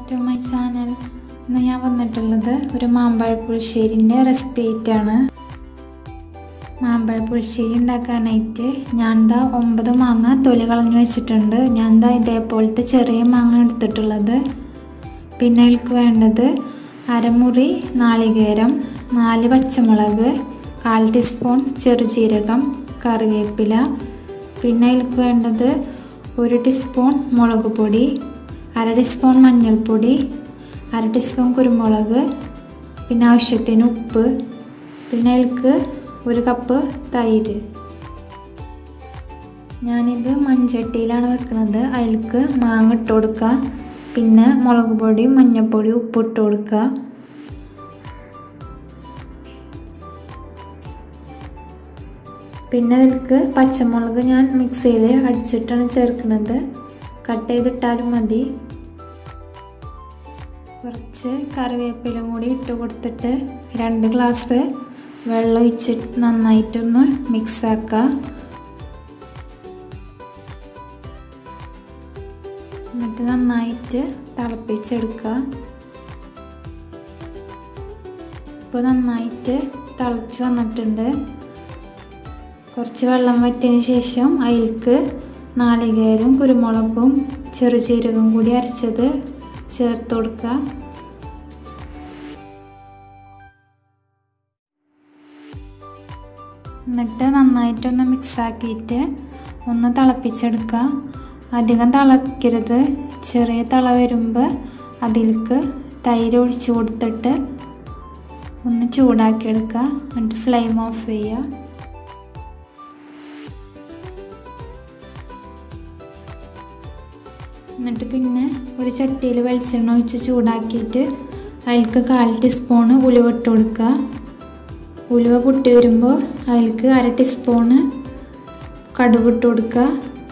to my channel ഇന്ന് ഞാൻ വന്നിട്ടുള്ളത് ഒരു മാമ്പഴ പുളിശ്ശേരിൻ്റെ റെസിപ്പി ആയിട്ടാണ് മാമ്പഴ പുളിശ്ശേരി ഉണ്ടാക്കാനായിട്ട് ഞാൻ ദാ ഒമ്പത് മാങ്ങ തൊലി കളഞ്ഞു വെച്ചിട്ടുണ്ട് ഞാൻ ദാ ഇതേപോലത്തെ ചെറിയ മാങ്ങ എടുത്തിട്ടുള്ളത് പിന്നെ അതിലേക്ക് വേണ്ടത് അരമുറി നാളികേരം നാല് പച്ചമുളക് കാൽ ടീസ്പൂൺ ചെറുജീരകം കറിവേപ്പില പിന്നെ അതിലേക്ക് വേണ്ടത് ഒരു ടീസ്പൂൺ മുളക് പൊടി അര ടീസ്പൂൺ മഞ്ഞൾപ്പൊടി അര ടീസ്പൂൺ കുരുമുളക് പിന്നെ ആവശ്യത്തിന് ഉപ്പ് പിന്നെ അതിലേക്ക് ഒരു കപ്പ് തൈര് ഞാനിത് മൺചട്ടിയിലാണ് വെക്കുന്നത് അതിലേക്ക് മാങ്ങ ഇട്ട് കൊടുക്കുക പിന്നെ മുളക് പൊടി മഞ്ഞൾപ്പൊടി ഉപ്പ് ഇട്ട് കൊടുക്കുക പിന്നെ അതിലേക്ക് പച്ചമുളക് ഞാൻ മിക്സിയിൽ അടിച്ചിട്ടാണ് ചേർക്കുന്നത് കട്ട് ചെയ്തിട്ടാലും മതി കുറച്ച് കറിവേപ്പിലും കൂടി ഇട്ട് കൊടുത്തിട്ട് രണ്ട് ഗ്ലാസ് വെള്ളം ഒഴിച്ചിട്ട് നന്നായിട്ടൊന്ന് മിക്സ് ആക്കുക എന്നിട്ട് നന്നായിട്ട് തിളപ്പിച്ചെടുക്കുക ഇപ്പോൾ നന്നായിട്ട് തിളച്ച് വന്നിട്ടുണ്ട് കുറച്ച് വെള്ളം വറ്റിയതിന് ശേഷം അതിലേക്ക് നാളികേരം കുരുമുളകും ചെറുചീരകം കൂടി അരച്ചത് ചേർത്ത് കൊടുക്കുക എന്നിട്ട് നന്നായിട്ടൊന്ന് മിക്സ് ആക്കിയിട്ട് ഒന്ന് തിളപ്പിച്ചെടുക്കുക അധികം തിളക്കരുത് ചെറിയ തിള വരുമ്പോൾ അതിലേക്ക് തൈര് ഒഴിച്ച് കൊടുത്തിട്ട് ഒന്ന് ചൂടാക്കിയെടുക്കുക എന്നിട്ട് ഫ്ലെയിം ഓഫ് ചെയ്യുക എന്നിട്ട് പിന്നെ ഒരു ചട്ടിയിൽ വെളിച്ചെണ്ണ ഒഴിച്ച് ചൂടാക്കിയിട്ട് അതിലേക്ക് കാൽ ടീസ്പൂണ് ഉലുവ ഇട്ട് കൊടുക്കുക ഉലുവ പൊട്ടി വരുമ്പോൾ അതിലേക്ക് അര ടീസ്പൂണ് കടുക് ഇട്ട് കൊടുക്കുക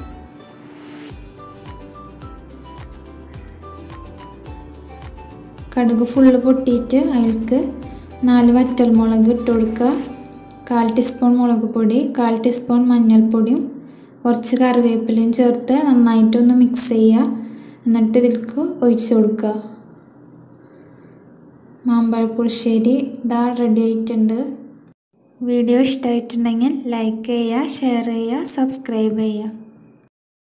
കടുക് ഫുള്ള് പൊട്ടിയിട്ട് അതിലേക്ക് നാല് വറ്റൽമുളക് ഇട്ട് കൊടുക്കുക കാൽ ടീസ്പൂൺ മുളക് പൊടി കാൽ ടീസ്പൂൺ മഞ്ഞൾപ്പൊടിയും കുറച്ച് കറിവേപ്പിലയും ചേർത്ത് നന്നായിട്ടൊന്ന് മിക്സ് ചെയ്യുക എന്നിട്ട് ഇതിലേക്ക് ഒഴിച്ച് കൊടുക്കുക മാമ്പഴ പുളിശ്ശേരി ഇതാ റെഡി ആയിട്ടുണ്ട് വീഡിയോ ഇഷ്ടമായിട്ടുണ്ടെങ്കിൽ ലൈക്ക് ചെയ്യുക ഷെയർ ചെയ്യുക സബ്സ്ക്രൈബ് ചെയ്യുക